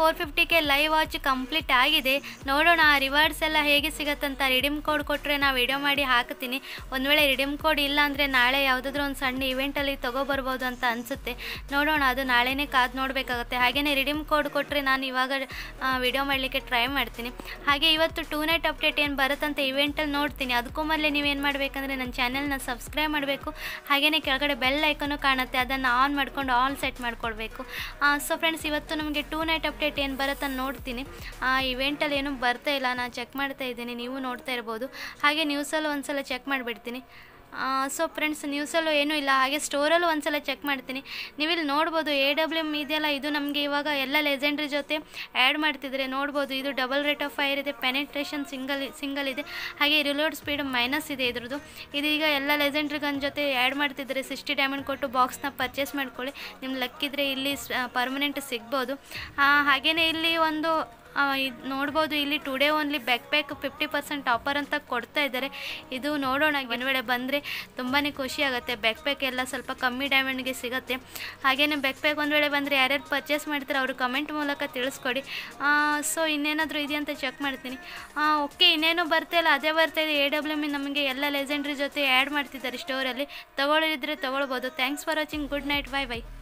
four ಫಿಫ್ಟಿಗೆ live watch complete ಆಗಿದೆ ನೋಡೋಣ ಆ ರಿವಾರ್ಡ್ಸ್ ಎಲ್ಲ ಹೇಗೆ ಸಿಗತ್ತಂತ ರಿಡೀಮ್ ಕೋಡ್ ಕೊಟ್ಟರೆ ನಾ ವಿಡಿಯೋ ಮಾಡಿ ಹಾಕ್ತೀನಿ ಒಂದು ವೇಳೆ ರಿಡೀಮ್ ಕೋಡ್ ಇಲ್ಲ ಅಂದರೆ ನಾಳೆ ಯಾವುದಾದ್ರೂ ಒಂದು ಸಣ್ಣ ಇವೆಂಟಲ್ಲಿ ತೊಗೊಬರ್ಬೋದು ಅಂತ ಅನಿಸುತ್ತೆ ನೋಡೋಣ ಅದು ನಾಳೆನೇ ಕಾದು ನೋಡಬೇಕಾಗುತ್ತೆ ಹಾಗೆಯೇ ರಿಡೀಮ್ ಕೋಡ್ ಕೊಟ್ಟರೆ ನಾನು ಇವಾಗ ವಿಡಿಯೋ ಮಾಡಲಿಕ್ಕೆ ಟ್ರೈ ಮಾಡ್ತೀನಿ ಹಾಗೆ ಇವತ್ತು ಟೂ ನೈಟ್ ಅಪ್ಡೇಟ್ ಏನು ಬರುತ್ತಂತ ಇವೆಂಟಲ್ಲಿ ನೋಡ್ತೀನಿ ಅದಕ್ಕೂ ಮೊದಲೇ ನೀವೇನು ಮಾಡಬೇಕಂದ್ರೆ ನನ್ನ ಚಾನೆಲ್ನ ಸಬ್ಸ್ಕ್ರೈಬ್ ಮಾಡಬೇಕು ಹಾಗೆಯೇ ಕೆಳಗಡೆ ಬೆಲ್ ಐಕನು ಕಾಣುತ್ತೆ ಅದನ್ನು ಆನ್ ಮಾಡ್ಕೊಂಡು ಆಲ್ ಸೆಟ್ ಮಾಡ್ಕೊಳ್ಬೇಕು ಸೊ ಫ್ರೆಂಡ್ಸ್ ಇವತ್ತು ನಮಗೆ ಟೂ ನೈಟ್ ಅಪ್ಡೇಟ್ ಏನು ಬರುತ್ತೆ ಅಂತ ನೋಡ್ತೀನಿ ಆ ಇವೆಂಟಲ್ಲಿ ಏನೂ ಬರ್ತಾ ಇಲ್ಲ ನಾನು ಚೆಕ್ ಮಾಡ್ತಾ ಇದ್ದೀನಿ ನೀವು ನೋಡ್ತಾ ಇರ್ಬೋದು ಹಾಗೆ ನ್ಯೂಸಲ್ಲೂ ಒಂದ್ಸಲ ಚೆಕ್ ಮಾಡಿಬಿಡ್ತೀನಿ ಸೊ ಫ್ರೆಂಡ್ಸ್ ನ್ಯೂಸಲ್ಲೂ ಏನೂ ಇಲ್ಲ ಹಾಗೆ ಸ್ಟೋರಲ್ಲೂ ಒಂದ್ಸಲ ಚೆಕ್ ಮಾಡ್ತೀನಿ ನೀವಿಲ್ಲಿ ನೋಡ್ಬೋದು ಎ ಡಬ್ಲ್ಯೂ ಎಮ್ ಇದೆಯಲ್ಲ ಇದು ನಮಗೆ ಇವಾಗ ಎಲ್ಲ ಲೆಜೆಂಡ್ರಿ ಜೊತೆ ಆ್ಯಡ್ ಮಾಡ್ತಿದ್ರೆ ನೋಡ್ಬೋದು ಇದು ಡಬಲ್ ರೇಟ್ ಆಫ್ ಫೈರ್ ಇದೆ ಪೆನೆಟ್ರೇಷನ್ ಸಿಂಗಲ್ ಸಿಂಗಲ್ ಇದೆ ಹಾಗೆ ರಿಲೋಡ್ ಸ್ಪೀಡ್ ಮೈನಸ್ ಇದೆ ಇದ್ರದ್ದು ಇದೀಗ ಎಲ್ಲ ಲೆಜೆಂಡ್ರಿಗನ್ ಜೊತೆ ಆ್ಯಡ್ ಮಾಡ್ತಿದ್ದಾರೆ ಸಿಕ್ಸ್ಟಿ ಡೈಮಂಡ್ ಕೊಟ್ಟು ಬಾಕ್ಸ್ನ ಪರ್ಚೇಸ್ ಮಾಡ್ಕೊಳ್ಳಿ ನಿಮ್ಮ ಲಕ್ಕಿದ್ರೆ ಇಲ್ಲಿ ಪರ್ಮನೆಂಟ್ ಸಿಗ್ಬೋದು ಹಾಗೆಯೇ ಇಲ್ಲಿ ಒಂದು ಇದು ನೋಡ್ಬೋದು ಇಲ್ಲಿ today only backpack fifty percent offer ಅಂತ ಕೊಡ್ತಾ ಇದ್ದಾರೆ ಇದು ನೋಡೋಣ ಒಂದು ವೇಳೆ ಬಂದರೆ ತುಂಬಾ ಖುಷಿ ಆಗುತ್ತೆ ಬ್ಯಾಕ್ ಪ್ಯಾಕ್ ಎಲ್ಲ ಸ್ವಲ್ಪ ಕಮ್ಮಿ ಡೈಮಂಡ್ಗೆ ಸಿಗುತ್ತೆ ಹಾಗೆಯೇ ಬ್ಯಾಕ್ ಪ್ಯಾಕ್ ಒಂದು ವೇಳೆ ಬಂದರೆ ಯಾರ್ಯಾರು ಪರ್ಚೇಸ್ ಮಾಡ್ತಾರೆ ಅವರು ಕಮೆಂಟ್ ಮೂಲಕ ತಿಳಿಸ್ಕೊಡಿ ಸೊ ಇನ್ನೇನಾದರೂ ಇದೆಯಂತ ಚೆಕ್ ಮಾಡ್ತೀನಿ ಓಕೆ ಇನ್ನೇನು ಬರ್ತಾಯಿಲ್ಲ ಅದೇ ಬರ್ತಾ ಇದೆ ಎ ಡಬ್ಲ್ಯೂ ಎಮ್ ನಮಗೆ ಎಲ್ಲ ಲೆಜೆಂಡ್ರಿ ಜೊತೆ ಆ್ಯಡ್ ಮಾಡ್ತಿದ್ದಾರೆ ಸ್ಟೋರಲ್ಲಿ ತೊಗೊಳ್ಳಿದ್ರೆ ತೊಗೊಳ್ಬೋದು thanks for watching good night bye by